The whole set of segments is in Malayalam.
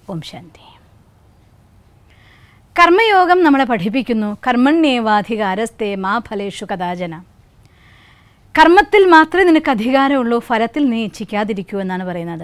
ഓം ശാന്തി കർമ്മയോഗം നമ്മളെ പഠിപ്പിക്കുന്നു കർമ്മണ്യേവാധികാരസ്തേ മാ ഫലേഷു കഥാചന കർമ്മത്തിൽ മാത്രമേ നിനക്ക് അധികാരമുള്ളൂ ഫലത്തിൽ നീ ഇച്ഛിക്കാതിരിക്കൂ എന്നാണ് പറയുന്നത്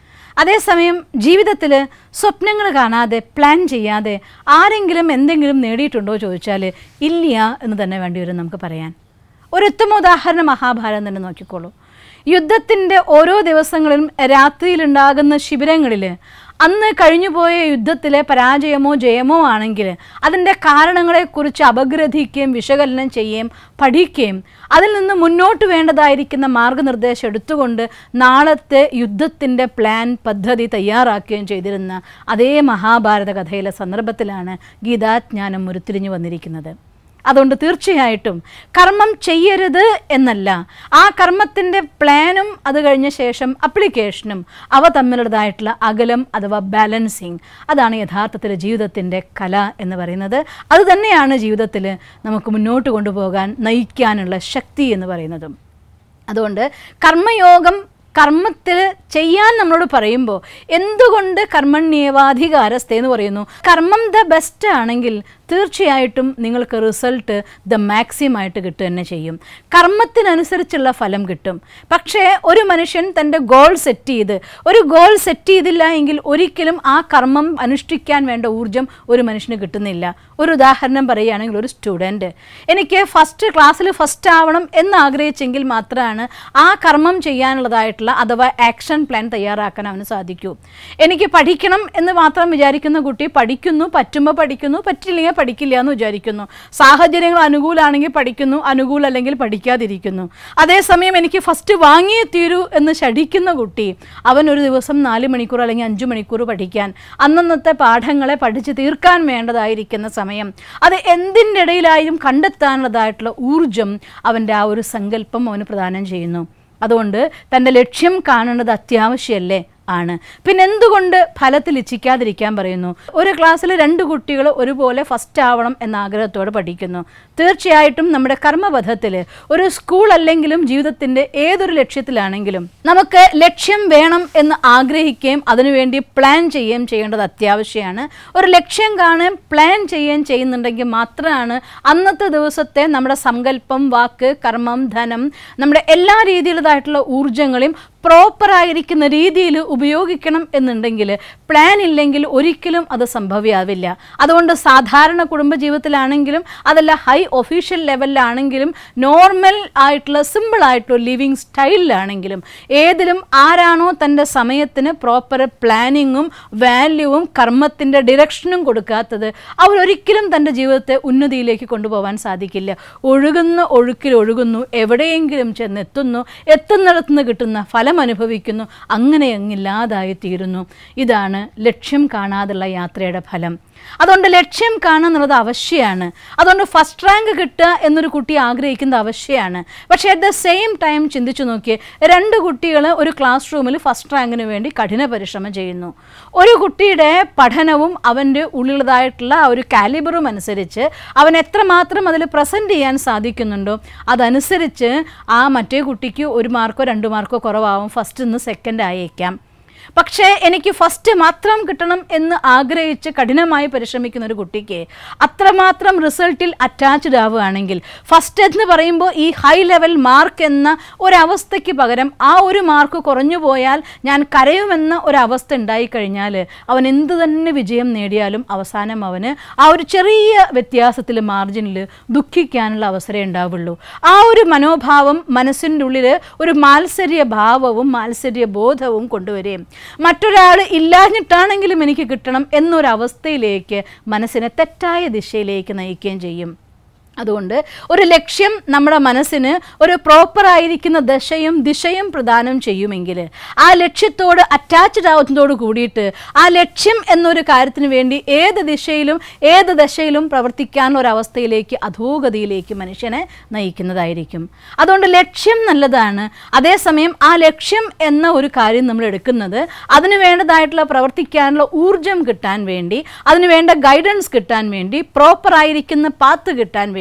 അതേസമയം ജീവിതത്തിൽ സ്വപ്നങ്ങൾ കാണാതെ പ്ലാൻ ചെയ്യാതെ ആരെങ്കിലും എന്തെങ്കിലും നേടിയിട്ടുണ്ടോ ചോദിച്ചാൽ ഇല്ല എന്ന് തന്നെ വേണ്ടി വരും നമുക്ക് പറയാൻ ഒരു ഉത്തമ ഉദാഹരണം മഹാഭാരതം തന്നെ നോക്കിക്കോളൂ യുദ്ധത്തിൻ്റെ ഓരോ ദിവസങ്ങളിലും രാത്രിയിലുണ്ടാകുന്ന ശിബിരങ്ങളിൽ അന്ന് കഴിഞ്ഞുപോയ യുദ്ധത്തിലെ പരാജയമോ ജയമോ ആണെങ്കിൽ അതിൻ്റെ കാരണങ്ങളെക്കുറിച്ച് അപഗ്രഥിക്കുകയും വിശകലനം ചെയ്യുകയും പഠിക്കുകയും അതിൽ നിന്ന് മുന്നോട്ട് വേണ്ടതായിരിക്കുന്ന മാർഗനിർദ്ദേശം എടുത്തുകൊണ്ട് നാളത്തെ യുദ്ധത്തിൻ്റെ പ്ലാൻ പദ്ധതി തയ്യാറാക്കുകയും ചെയ്തിരുന്ന അതേ മഹാഭാരത കഥയിലെ സന്ദർഭത്തിലാണ് ഗീതാജ്ഞാനം ഉരുത്തിരിഞ്ഞു വന്നിരിക്കുന്നത് അതുകൊണ്ട് തീർച്ചയായിട്ടും കർമ്മം ചെയ്യരുത് എന്നല്ല ആ കർമ്മത്തിൻ്റെ പ്ലാനും അത് കഴിഞ്ഞ ശേഷം അപ്ലിക്കേഷനും അവ തമ്മിലുള്ളതായിട്ടുള്ള അകലം അഥവാ ബാലൻസിങ് അതാണ് യഥാർത്ഥത്തിൽ ജീവിതത്തിൻ്റെ കല എന്ന് പറയുന്നത് അത് തന്നെയാണ് ജീവിതത്തിൽ നമുക്ക് മുന്നോട്ട് കൊണ്ടുപോകാൻ നയിക്കാനുള്ള ശക്തി എന്ന് പറയുന്നതും അതുകൊണ്ട് കർമ്മയോഗം കർമ്മത്തിൽ ചെയ്യാൻ നമ്മളോട് പറയുമ്പോൾ എന്തുകൊണ്ട് കർമ്മണ്യേവാധികാരസ്ഥ എന്ന് പറയുന്നു കർമ്മം ദ ബെസ്റ്റ് ആണെങ്കിൽ തീർച്ചയായിട്ടും നിങ്ങൾക്ക് റിസൾട്ട് ദ മാക്സിമം ആയിട്ട് കിട്ടുക തന്നെ ചെയ്യും കർമ്മത്തിനനുസരിച്ചുള്ള ഫലം കിട്ടും പക്ഷേ ഒരു മനുഷ്യൻ തൻ്റെ ഗോൾ സെറ്റ് ചെയ്ത് ഒരു ഗോൾ സെറ്റ് ചെയ്തില്ല എങ്കിൽ ഒരിക്കലും ആ കർമ്മം അനുഷ്ഠിക്കാൻ വേണ്ട ഊർജം ഒരു മനുഷ്യന് കിട്ടുന്നില്ല ഒരു ഉദാഹരണം പറയുകയാണെങ്കിൽ ഒരു സ്റ്റുഡൻറ്റ് എനിക്ക് ഫസ്റ്റ് ക്ലാസ്സിൽ ഫസ്റ്റ് ആവണം എന്ന് ആഗ്രഹിച്ചെങ്കിൽ മാത്രമാണ് ആ കർമ്മം ചെയ്യാനുള്ളതായിട്ടുള്ള അഥവാ ആക്ഷൻ പ്ലാൻ തയ്യാറാക്കാൻ അവന് സാധിക്കൂ എനിക്ക് പഠിക്കണം എന്ന് മാത്രം വിചാരിക്കുന്ന കുട്ടി പഠിക്കുന്നു പറ്റുമ്പോൾ പഠിക്കുന്നു പറ്റില്ലെങ്കിൽ പഠിക്കില്ല എന്ന് വിചാരിക്കുന്നു സാഹചര്യങ്ങൾ അനുകൂലമാണെങ്കിൽ പഠിക്കുന്നു അനുകൂലമല്ലെങ്കിൽ പഠിക്കാതിരിക്കുന്നു അതേസമയം എനിക്ക് ഫസ്റ്റ് വാങ്ങിയേ തീരൂ എന്ന് ശഠിക്കുന്ന കുട്ടി അവൻ ഒരു ദിവസം നാല് മണിക്കൂർ അല്ലെങ്കിൽ അഞ്ച് മണിക്കൂർ പഠിക്കാൻ അന്നന്നത്തെ പാഠങ്ങളെ പഠിച്ച് തീർക്കാൻ വേണ്ടതായിരിക്കുന്ന സമയം അത് എന്തിൻ്റെ ഇടയിലായും കണ്ടെത്താനുള്ളതായിട്ടുള്ള ഊർജം അവൻ്റെ ആ ഒരു സങ്കല്പം അവന് പ്രദാനം ചെയ്യുന്നു അതുകൊണ്ട് തൻ്റെ ലക്ഷ്യം കാണേണ്ടത് അത്യാവശ്യമല്ലേ ആണ് പിന്നെ എന്തുകൊണ്ട് ഫലത്തിൽ ഇച്ഛിക്കാതിരിക്കാൻ പറയുന്നു ഒരു ക്ലാസ്സിൽ രണ്ട് കുട്ടികൾ ഒരുപോലെ ഫസ്റ്റ് ആവണം എന്ന ആഗ്രഹത്തോടെ പഠിക്കുന്നു തീർച്ചയായിട്ടും നമ്മുടെ കർമ്മപഥത്തിൽ ഒരു സ്കൂൾ അല്ലെങ്കിലും ജീവിതത്തിൻ്റെ ഏതൊരു ലക്ഷ്യത്തിലാണെങ്കിലും നമുക്ക് ലക്ഷ്യം വേണം എന്ന് ആഗ്രഹിക്കുകയും അതിനുവേണ്ടി പ്ലാൻ ചെയ്യുകയും ചെയ്യേണ്ടത് അത്യാവശ്യമാണ് ഒരു ലക്ഷ്യം കാണുകയും പ്ലാൻ ചെയ്യുകയും ചെയ്യുന്നുണ്ടെങ്കിൽ മാത്രമാണ് അന്നത്തെ ദിവസത്തെ നമ്മുടെ സങ്കല്പം വാക്ക് കർമ്മം ധനം നമ്മുടെ എല്ലാ രീതിയിലുള്ളതായിട്ടുള്ള ഊർജ്ജങ്ങളെയും പ്രോപ്പറായിരിക്കുന്ന രീതിയിൽ ഉപയോഗിക്കണം എന്നുണ്ടെങ്കിൽ പ്ലാൻ ഇല്ലെങ്കിൽ ഒരിക്കലും അത് സംഭവ്യാവില്ല അതുകൊണ്ട് സാധാരണ കുടുംബജീവിതത്തിലാണെങ്കിലും അതല്ല ഹൈ ഒഫീഷ്യൽ ലെവലിലാണെങ്കിലും നോർമൽ ആയിട്ടുള്ള സിമ്പിൾ ആയിട്ടുള്ള ലിവിങ് സ്റ്റൈലിലാണെങ്കിലും ഏതിലും ആരാണോ തൻ്റെ സമയത്തിന് പ്രോപ്പർ പ്ലാനിങ്ങും വാല്യൂവും കർമ്മത്തിൻ്റെ ഡിറക്ഷനും കൊടുക്കാത്തത് അവരൊരിക്കലും തൻ്റെ ജീവിതത്തെ ഉന്നതിയിലേക്ക് കൊണ്ടുപോകാൻ സാധിക്കില്ല ഒഴുകുന്ന ഒഴുക്കിൽ ഒഴുകുന്നു എവിടെയെങ്കിലും ചെന്നെത്തുന്നു എത്തുന്നിടത്തുനിന്ന് കിട്ടുന്ന ഫലം അനുഭവിക്കുന്നു അങ്ങനെ അങ്ങില്ലാതായി തീരുന്നു ഇതാണ് ലക്ഷ്യം കാണാതുള്ള യാത്രയുടെ ഫലം അതുകൊണ്ട് ലക്ഷ്യം കാണുക എന്നുള്ളത് അവശ്യമാണ് അതുകൊണ്ട് ഫസ്റ്റ് റാങ്ക് കിട്ടുക എന്നൊരു കുട്ടി ആഗ്രഹിക്കുന്നത് അവശ്യമാണ് പക്ഷേ അറ്റ് ദ സെയിം ടൈം ചിന്തിച്ചു നോക്കിയേ രണ്ട് കുട്ടികൾ ഒരു ക്ലാസ് റൂമിൽ ഫസ്റ്റ് റാങ്കിന് വേണ്ടി കഠിന പരിശ്രമം ചെയ്യുന്നു ഒരു കുട്ടിയുടെ പഠനവും അവൻ്റെ ഉള്ളിലുള്ളതായിട്ടുള്ള ആ ഒരു കാലിബറും അനുസരിച്ച് അവൻ എത്രമാത്രം അതിൽ പ്രസൻറ്റ് ചെയ്യാൻ സാധിക്കുന്നുണ്ടോ അതനുസരിച്ച് ആ മറ്റേ കുട്ടിക്ക് ഒരു മാർക്കോ രണ്ട് മാർക്കോ കുറവാകും ഫസ്റ്റ് നിന്ന് സെക്കൻഡ് ആയേക്കാം പക്ഷേ എനിക്ക് ഫസ്റ്റ് മാത്രം കിട്ടണം എന്ന് ആഗ്രഹിച്ച് കഠിനമായി പരിശ്രമിക്കുന്ന ഒരു കുട്ടിക്ക് അത്രമാത്രം റിസൾട്ടിൽ അറ്റാച്ച്ഡ് ആവുകയാണെങ്കിൽ ഫസ്റ്റ് എന്ന് പറയുമ്പോൾ ഈ ഹൈ ലെവൽ മാർക്ക് എന്ന ഒരവസ്ഥയ്ക്ക് പകരം ആ ഒരു മാർക്ക് കുറഞ്ഞു പോയാൽ ഞാൻ കരയുമെന്ന ഒരവസ്ഥ ഉണ്ടായിക്കഴിഞ്ഞാൽ അവൻ എന്ത് തന്നെ വിജയം നേടിയാലും അവസാനം അവന് ആ ഒരു ചെറിയ വ്യത്യാസത്തിൽ മാർജിനിൽ ദുഃഖിക്കാനുള്ള അവസരമേ ഉണ്ടാവുള്ളൂ ആ ഒരു മനോഭാവം മനസ്സിൻ്റെ ഉള്ളിൽ ഒരു മാത്സര്യ ഭാവവും മാത്സര്യ ബോധവും കൊണ്ടുവരികയും മറ്റൊരാൾ ഇല്ലാഞ്ഞിട്ടാണെങ്കിലും എനിക്ക് കിട്ടണം എന്നൊരവസ്ഥയിലേക്ക് മനസ്സിനെ തെറ്റായ ദിശയിലേക്ക് നയിക്കുകയും ചെയ്യും അതുകൊണ്ട് ഒരു ലക്ഷ്യം നമ്മുടെ മനസ്സിന് ഒരു പ്രോപ്പറായിരിക്കുന്ന ദശയും ദിശയും പ്രദാനം ചെയ്യുമെങ്കിൽ ആ ലക്ഷ്യത്തോട് അറ്റാച്ച്ഡ് ആവുന്നതോട് കൂടിയിട്ട് ആ ലക്ഷ്യം എന്നൊരു കാര്യത്തിന് വേണ്ടി ഏത് ദിശയിലും ഏത് ദശയിലും പ്രവർത്തിക്കാനുള്ള ഒരവസ്ഥയിലേക്ക് അധോഗതിയിലേക്ക് മനുഷ്യനെ നയിക്കുന്നതായിരിക്കും അതുകൊണ്ട് ലക്ഷ്യം നല്ലതാണ് അതേസമയം ആ ലക്ഷ്യം എന്ന ഒരു കാര്യം നമ്മൾ എടുക്കുന്നത് അതിന് വേണ്ടതായിട്ടുള്ള പ്രവർത്തിക്കാനുള്ള ഊർജം കിട്ടാൻ വേണ്ടി അതിന് വേണ്ട ഗൈഡൻസ് കിട്ടാൻ വേണ്ടി പ്രോപ്പറായിരിക്കുന്ന പാത്ത് കിട്ടാൻ വേണ്ടി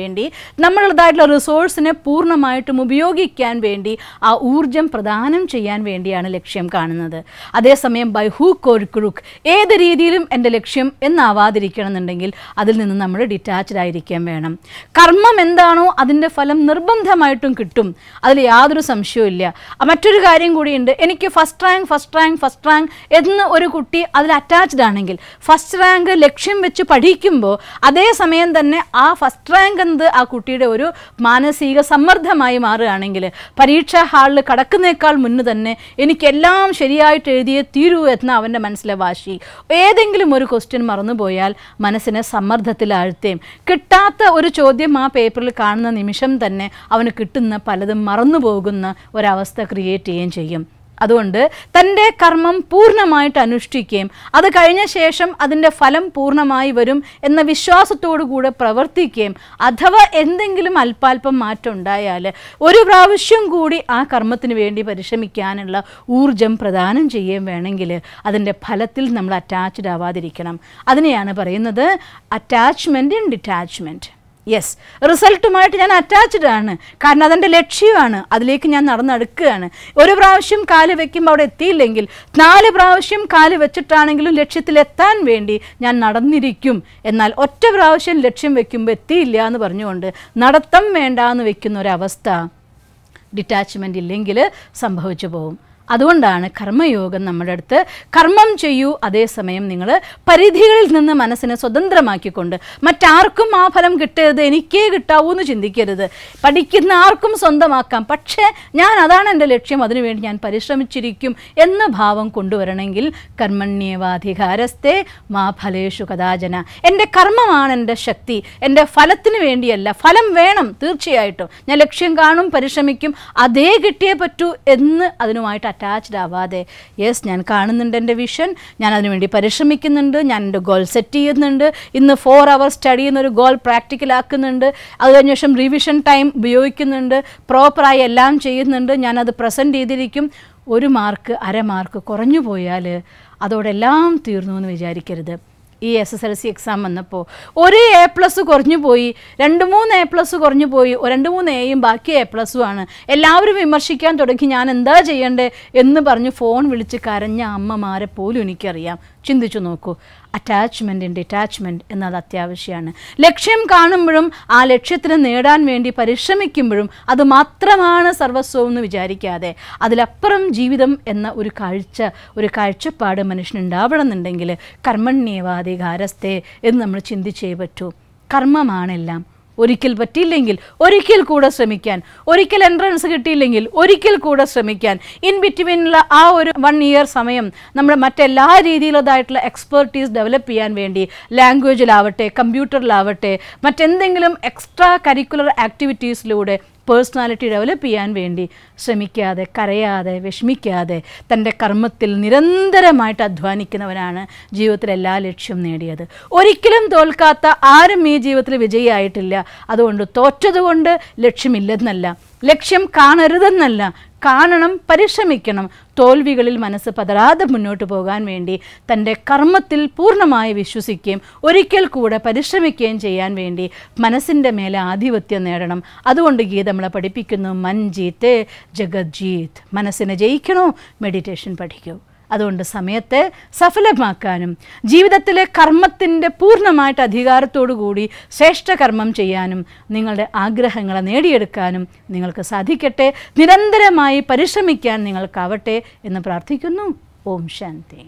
വേണ്ടി നമ്മളുടേതായിട്ടുള്ള റിസോഴ്സിനെ പൂർണ്ണമായിട്ടും ഉപയോഗിക്കാൻ വേണ്ടി ആ ഊർജം പ്രദാനം ചെയ്യാൻ വേണ്ടിയാണ് ലക്ഷ്യം കാണുന്നത് അതേസമയം ബൈ ഹൂ കോഴിക്കുഴുക്ക് ഏത് രീതിയിലും എൻ്റെ ലക്ഷ്യം എന്നാവാതിരിക്കണം എന്നുണ്ടെങ്കിൽ അതിൽ നിന്ന് നമ്മൾ ഡിറ്റാച്ച്ഡ് ആയിരിക്കാൻ വേണം കർമ്മം എന്താണോ അതിൻ്റെ ഫലം നിർബന്ധമായിട്ടും കിട്ടും അതിൽ യാതൊരു സംശയവും ഇല്ല ആ, മറ്റൊരു കാര്യം കൂടിയുണ്ട് എനിക്ക് first rank first rank first rank എന്ന് ഒരു കുട്ടി അതിൽ അറ്റാച്ച്ഡ് ആണെങ്കിൽ ഫസ്റ്റ് റാങ്ക് ലക്ഷ്യം വെച്ച് പഠിക്കുമ്പോൾ അതേ സമയം തന്നെ ആ ഫസ്റ്റ് റാങ്ക് എന്ത് ആ കുട്ടിയുടെ ഒരു മാനസിക സമ്മർദ്ദമായി മാറുകയാണെങ്കിൽ പരീക്ഷാ ഹാളിൽ കടക്കുന്നേക്കാൾ മുന്ന് തന്നെ എനിക്കെല്ലാം ശരിയായിട്ട് എഴുതിയേ തീരൂ എന്ന അവൻ്റെ മനസ്സിലെ വാശി ഏതെങ്കിലും ഒരു ക്വസ്റ്റ്യൻ മറന്നുപോയാൽ മനസ്സിനെ സമ്മർദ്ദത്തിലാഴ്ത്തേം കിട്ടാത്ത ഒരു ചോദ്യം ആ പേപ്പറിൽ കാണുന്ന നിമിഷം തന്നെ അവന് കിട്ടുന്ന പലതും മറന്നു പോകുന്ന ഒരവസ്ഥ ക്രിയേറ്റ് ചെയ്യുകയും ചെയ്യും അതുകൊണ്ട് തൻ്റെ കർമ്മം പൂർണ്ണമായിട്ട് അനുഷ്ഠിക്കുകയും അത് കഴിഞ്ഞ ശേഷം അതിൻ്റെ ഫലം പൂർണ്ണമായി വരും എന്ന വിശ്വാസത്തോടു കൂടെ പ്രവർത്തിക്കുകയും അഥവാ എന്തെങ്കിലും അല്പാൽപ്പം മാറ്റം ഉണ്ടായാൽ ഒരു പ്രാവശ്യം കൂടി ആ കർമ്മത്തിന് വേണ്ടി പരിശ്രമിക്കാനുള്ള ഊർജം പ്രദാനം ചെയ്യുകയും വേണമെങ്കിൽ അതിൻ്റെ ഫലത്തിൽ നമ്മൾ അറ്റാച്ച്ഡ് ആവാതിരിക്കണം അതിനെയാണ് പറയുന്നത് അറ്റാച്ച്മെൻറ്റ് ഇൻ ഡിറ്റാച്ച്മെൻറ്റ് യെസ് റിസൾട്ടുമായിട്ട് ഞാൻ അറ്റാച്ച്ഡ് ആണ് കാരണം അതെൻ്റെ ലക്ഷ്യമാണ് അതിലേക്ക് ഞാൻ നടന്നെടുക്കുകയാണ് ഒരു പ്രാവശ്യം കാല് വെക്കുമ്പോൾ അവിടെ എത്തിയില്ലെങ്കിൽ നാല് പ്രാവശ്യം കാല് വെച്ചിട്ടാണെങ്കിലും ലക്ഷ്യത്തിലെത്താൻ വേണ്ടി ഞാൻ നടന്നിരിക്കും എന്നാൽ ഒറ്റ പ്രാവശ്യം ലക്ഷ്യം വെക്കുമ്പോൾ എത്തിയില്ല എന്ന് പറഞ്ഞുകൊണ്ട് നടത്തം വേണ്ട എന്ന് വെക്കുന്ന ഒരവസ്ഥ ഡിറ്റാച്ച്മെൻ്റ് ഇല്ലെങ്കിൽ സംഭവിച്ചു പോകും അതുകൊണ്ടാണ് കർമ്മയോഗം നമ്മുടെ അടുത്ത് കർമ്മം ചെയ്യൂ അതേസമയം നിങ്ങൾ പരിധികളിൽ നിന്ന് മനസ്സിനെ സ്വതന്ത്രമാക്കിക്കൊണ്ട് മറ്റാർക്കും ആ ഫലം കിട്ടരുത് എനിക്കേ കിട്ടാവൂ എന്ന് ചിന്തിക്കരുത് പഠിക്കുന്ന ആർക്കും സ്വന്തമാക്കാം പക്ഷേ ഞാൻ അതാണ് എൻ്റെ ലക്ഷ്യം അതിനുവേണ്ടി ഞാൻ പരിശ്രമിച്ചിരിക്കും എന്ന ഭാവം കൊണ്ടുവരണമെങ്കിൽ കർമ്മണ്യേവാധികാരസ്ഥേ മാ ഫലേഷു കഥാചന എൻ്റെ കർമ്മമാണ് എൻ്റെ ശക്തി എൻ്റെ ഫലത്തിന് വേണ്ടിയല്ല ഫലം വേണം തീർച്ചയായിട്ടും ഞാൻ ലക്ഷ്യം കാണും പരിശ്രമിക്കും അതേ കിട്ടിയേ പറ്റൂ എന്ന് അതിനുമായിട്ട് അറ്റാച്ച്ഡ് ആവാതെ യെസ് ഞാൻ കാണുന്നുണ്ട് എൻ്റെ വിഷൻ ഞാൻ അതിനുവേണ്ടി പരിശ്രമിക്കുന്നുണ്ട് ഞാൻ എൻ്റെ ഗോൾ സെറ്റ് ചെയ്യുന്നുണ്ട് ഇന്ന് ഫോർ അവർ സ്റ്റഡി എന്നൊരു ഗോൾ പ്രാക്ടിക്കലാക്കുന്നുണ്ട് അത് കഴിഞ്ഞ ശേഷം റിവിഷൻ ടൈം ഉപയോഗിക്കുന്നുണ്ട് പ്രോപ്പറായി എല്ലാം ചെയ്യുന്നുണ്ട് ഞാനത് പ്രസൻറ്റ് ചെയ്തിരിക്കും ഒരു മാർക്ക് അര മാർക്ക് കുറഞ്ഞു പോയാൽ അതോടെല്ലാം തീർന്നു എന്ന് വിചാരിക്കരുത് ഈ S S L C exam വന്നപ്പോൾ ഒരു എ പ്ലസ് കുറഞ്ഞു പോയി രണ്ട് മൂന്ന് എ പ്ലസ് കുറഞ്ഞു പോയി ഒരു രണ്ട് മൂന്ന് എയും ബാക്കി എ പ്ലസും ആണ് എല്ലാവരും വിമർശിക്കാൻ തുടങ്ങി ഞാൻ എന്താ ചെയ്യണ്ടേ എന്ന് പറഞ്ഞ് ഫോൺ വിളിച്ച് കരഞ്ഞ അമ്മമാരെ പോലും എനിക്കറിയാം ചിന്തിച്ചു നോക്കൂ അറ്റാച്ച്മെൻറ്റ് ഡിറ്റാച്ച്മെൻറ്റ് എന്നത് അത്യാവശ്യമാണ് ലക്ഷ്യം കാണുമ്പോഴും ആ ലക്ഷ്യത്തിന് നേടാൻ വേണ്ടി പരിശ്രമിക്കുമ്പോഴും അത് മാത്രമാണ് സർവസ്വം എന്ന് വിചാരിക്കാതെ അതിലപ്പുറം ജീവിതം എന്ന ഒരു കാഴ്ച ഒരു കാഴ്ചപ്പാട് മനുഷ്യനുണ്ടാവണം എന്നുണ്ടെങ്കിൽ കർമ്മണ്യേവാധികാരസ്ഥേ എന്ന് നമ്മൾ ചിന്തിച്ചേ പറ്റൂ കർമ്മമാണെല്ലാം ഒരിക്കൽ പറ്റിയില്ലെങ്കിൽ ഒരിക്കൽ കൂടെ ശ്രമിക്കാൻ ഒരിക്കൽ എൻട്രൻസ് കിട്ടിയില്ലെങ്കിൽ ഒരിക്കൽ കൂടെ ശ്രമിക്കാൻ ഇൻ ബിറ്റ്വീനുള്ള ആ ഒരു വൺ ഇയർ സമയം നമ്മുടെ മറ്റെല്ലാ രീതിയിലുള്ളതായിട്ടുള്ള എക്സ്പെർട്ടീസ് ഡെവലപ്പ് ചെയ്യാൻ വേണ്ടി ലാംഗ്വേജിലാവട്ടെ കമ്പ്യൂട്ടറിലാവട്ടെ മറ്റെന്തെങ്കിലും എക്സ്ട്രാ കരിക്കുലർ ആക്ടിവിറ്റീസിലൂടെ പേഴ്സണാലിറ്റി ഡെവലപ്പ് ചെയ്യാൻ വേണ്ടി ശ്രമിക്കാതെ കരയാതെ വിഷമിക്കാതെ തൻ്റെ കർമ്മത്തിൽ നിരന്തരമായിട്ട് അധ്വാനിക്കുന്നവനാണ് ജീവിതത്തിൽ എല്ലാ ലക്ഷ്യം നേടിയത് ഒരിക്കലും തോൽക്കാത്ത ആരും ഈ ജീവിതത്തിൽ വിജയിയായിട്ടില്ല അതുകൊണ്ട് തോറ്റതുകൊണ്ട് ലക്ഷ്യമില്ലെന്നല്ല ലക്ഷ്യം കാണരുതെന്നല്ല കാണണം പരിശ്രമിക്കണം തോൽവികളിൽ മനസ്സ് പതരാതെ മുന്നോട്ട് പോകാൻ വേണ്ടി തൻ്റെ കർമ്മത്തിൽ പൂർണ്ണമായി വിശ്വസിക്കുകയും ഒരിക്കൽ കൂടെ പരിശ്രമിക്കുകയും ചെയ്യാൻ വേണ്ടി മനസ്സിൻ്റെ മേലെ ആധിപത്യം നേടണം അതുകൊണ്ട് ഗീത നമ്മളെ പഠിപ്പിക്കുന്നു മൻജീത്ത് ജഗജ്ജീത് മനസ്സിനെ ജയിക്കണോ മെഡിറ്റേഷൻ പഠിക്കൂ അതുകൊണ്ട് സമയത്തെ സഫലമാക്കാനും ജീവിതത്തിലെ കർമ്മത്തിൻ്റെ പൂർണ്ണമായിട്ട് അധികാരത്തോടു കൂടി ശ്രേഷ്ഠ കർമ്മം ചെയ്യാനും നിങ്ങളുടെ ആഗ്രഹങ്ങളെ നേടിയെടുക്കാനും നിങ്ങൾക്ക് സാധിക്കട്ടെ നിരന്തരമായി പരിശ്രമിക്കാൻ നിങ്ങൾക്കാവട്ടെ എന്ന് പ്രാർത്ഥിക്കുന്നു ഓം ശാന്തി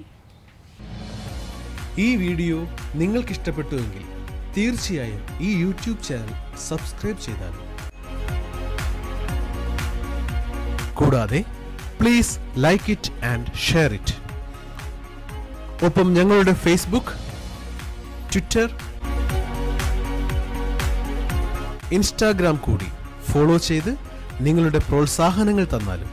ഈ വീഡിയോ നിങ്ങൾക്ക് ഇഷ്ടപ്പെട്ടുവെങ്കിൽ തീർച്ചയായും ഈ യൂട്യൂബ് ചാനൽ സബ്സ്ക്രൈബ് ചെയ്താൽ കൂടാതെ please like it and share it ഒപ്പം ഞങ്ങളുടെ ഫേസ്ബുക്ക് ട്വിറ്റർ ഇൻസ്റ്റാഗ്രാം കൂടി ഫോളോ ചെയ്ത് നിങ്ങളുടെ പ്രോത്സാഹനങ്ങൾ തന്നാലും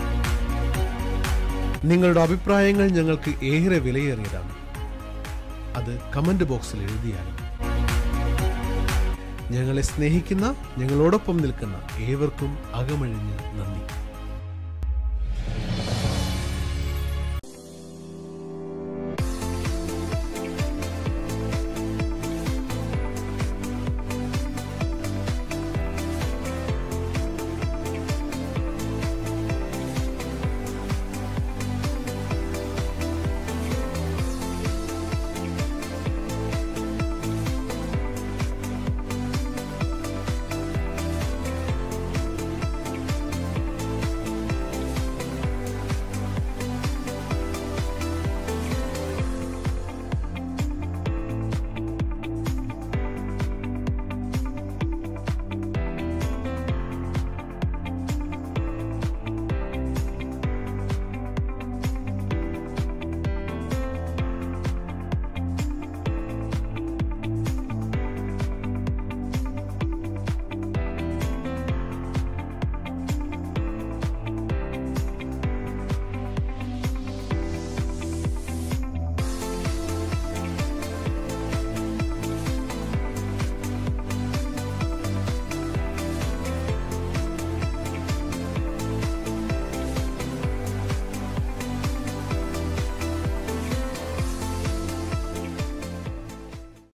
നിങ്ങളുടെ അഭിപ്രായങ്ങൾ ഞങ്ങൾക്ക് ഏറെ വിലയേറിയതാണ് അത് കമന്റ് ബോക്സിൽ എഴുതിയാലും ഞങ്ങളെ സ്നേഹിക്കുന്ന ഞങ്ങളോടൊപ്പം നിൽക്കുന്ന ഏവർക്കും അകമഴിഞ്ഞ് നന്ദി